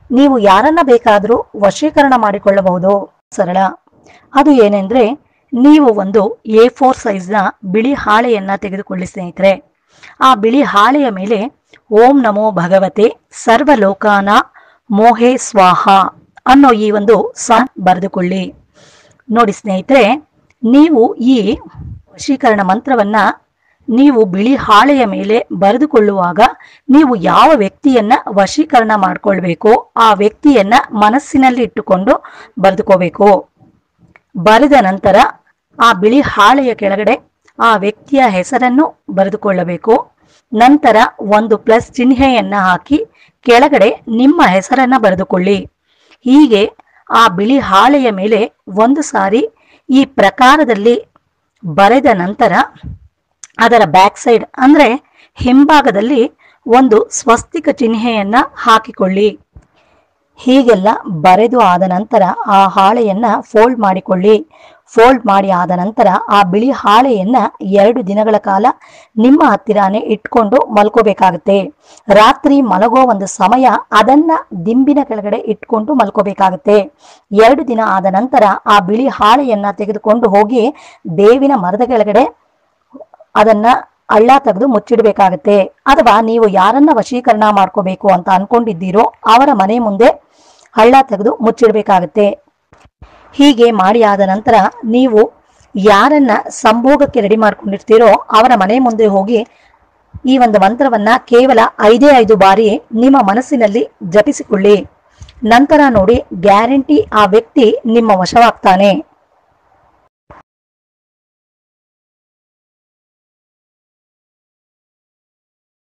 ನೀವು ಯಾರನ್ನ ಬೇಕಾದರೂ ವಶೀಕರಣ ಮಾಡಿಕೊಳ್ಳಬಹುದು ಸರಳ ಅದು ಏನೆಂದ್ರೆ ನೀವು ಒಂದು ಎ ಫೋರ್ ಸೈಜ್ನ ಬಿಳಿ ಹಾಳೆಯನ್ನ ತೆಗೆದುಕೊಳ್ಳಿ ಸ್ನೇಹಿತರೆ ಆ ಬಿಳಿ ಹಾಳೆಯ ಮೇಲೆ ಓಂ ನಮೋ ಭಗವತೆ ಸರ್ವಲೋಕಾನ ಮೋಹೆ ಸ್ವಾಹ ಅನ್ನೋ ಈ ಒಂದು ಸ ಬರೆದುಕೊಳ್ಳಿ ನೋಡಿ ಸ್ನೇಹಿತರೆ ನೀವು ಈ ವಶೀಕರಣ ಮಂತ್ರವನ್ನ ನೀವು ಬಿಳಿ ಹಾಳೆಯ ಮೇಲೆ ಬರೆದುಕೊಳ್ಳುವಾಗ ನೀವು ಯಾವ ವ್ಯಕ್ತಿಯನ್ನ ವಶೀಕರಣ ಮಾಡ್ಕೊಳ್ಬೇಕು ಆ ವ್ಯಕ್ತಿಯನ್ನ ಮನಸ್ಸಿನಲ್ಲಿ ಇಟ್ಟುಕೊಂಡು ಬರೆದುಕೋಬೇಕು ಬರೆದ ನಂತರ ಆ ಬಿಳಿ ಹಾಳೆಯ ಕೆಳಗಡೆ ಆ ವ್ಯಕ್ತಿಯ ಹೆಸರನ್ನು ಬರೆದುಕೊಳ್ಳಬೇಕು ನಂತರ ಒಂದು ಪ್ಲಸ್ ಚಿಹ್ನೆಯನ್ನ ಹಾಕಿ ಕೆಳಗಡೆ ನಿಮ್ಮ ಹೆಸರನ್ನ ಬರೆದುಕೊಳ್ಳಿ ಹೀಗೆ ಆ ಬಿಳಿ ಹಾಳೆಯ ಮೇಲೆ ಒಂದು ಸಾರಿ ಈ ಪ್ರಕಾರದಲ್ಲಿ ಬರೆದ ನಂತರ ಅದರ ಬ್ಯಾಕ್ ಸೈಡ್ ಅಂದ್ರೆ ಹಿಂಭಾಗದಲ್ಲಿ ಒಂದು ಸ್ವಸ್ತಿಕ ಚಿಹ್ನೆಯನ್ನ ಹಾಕಿಕೊಳ್ಳಿ ಹೀಗೆಲ್ಲ ಬರೆದು ಆದ ನಂತರ ಆ ಹಾಳೆಯನ್ನ ಫೋಲ್ಡ್ ಮಾಡಿಕೊಳ್ಳಿ ಫೋಲ್ಡ್ ಮಾಡಿ ಆದ ನಂತರ ಆ ಬಿಳಿ ಹಾಳೆಯನ್ನ ಎರಡು ದಿನಗಳ ಕಾಲ ನಿಮ್ಮ ಹತ್ತಿರಾನೇ ಇಟ್ಕೊಂಡು ಮಲ್ಕೋಬೇಕಾಗುತ್ತೆ ರಾತ್ರಿ ಮಲಗೋ ಒಂದು ಸಮಯ ಅದನ್ನ ದಿಂಬಿನ ಕೆಳಗಡೆ ಇಟ್ಕೊಂಡು ಮಲ್ಕೋಬೇಕಾಗುತ್ತೆ ಎರಡು ದಿನ ಆದ ನಂತರ ಆ ಬಿಳಿ ಹಾಳೆಯನ್ನ ತೆಗೆದುಕೊಂಡು ಹೋಗಿ ಬೇವಿನ ಮರದ ಕೆಳಗಡೆ ಅದನ್ನ ಹಳ್ಳ ತೆಗೆದು ಮುಚ್ಚಿಡಬೇಕಾಗತ್ತೆ ಅಥವಾ ನೀವು ಯಾರನ್ನ ವಶೀಕರಣ ಮಾಡ್ಕೋಬೇಕು ಅಂತ ಅನ್ಕೊಂಡಿದ್ದೀರೋ ಅವರ ಮನೆ ಮುಂದೆ ಹಳ್ಳ ತೆಗೆದು ಮುಚ್ಚಿಡಬೇಕಾಗತ್ತೆ ಹೀಗೆ ಮಾಡಿ ಆದ ನಂತರ ನೀವು ಯಾರನ್ನ ಸಂಭೋಗಕ್ಕೆ ರೆಡಿ ಮಾಡ್ಕೊಂಡಿರ್ತೀರೋ ಅವರ ಮನೆ ಮುಂದೆ ಹೋಗಿ ಈ ಒಂದು ಮಂತ್ರವನ್ನ ಕೇವಲ ಐದೇ ಐದು ಬಾರಿ ನಿಮ್ಮ ಮನಸ್ಸಿನಲ್ಲಿ ಜಪಿಸಿಕೊಳ್ಳಿ ನಂತರ ನೋಡಿ ಗ್ಯಾರಂಟಿ ಆ ವ್ಯಕ್ತಿ ನಿಮ್ಮ ವಶವಾಗ್ತಾನೆ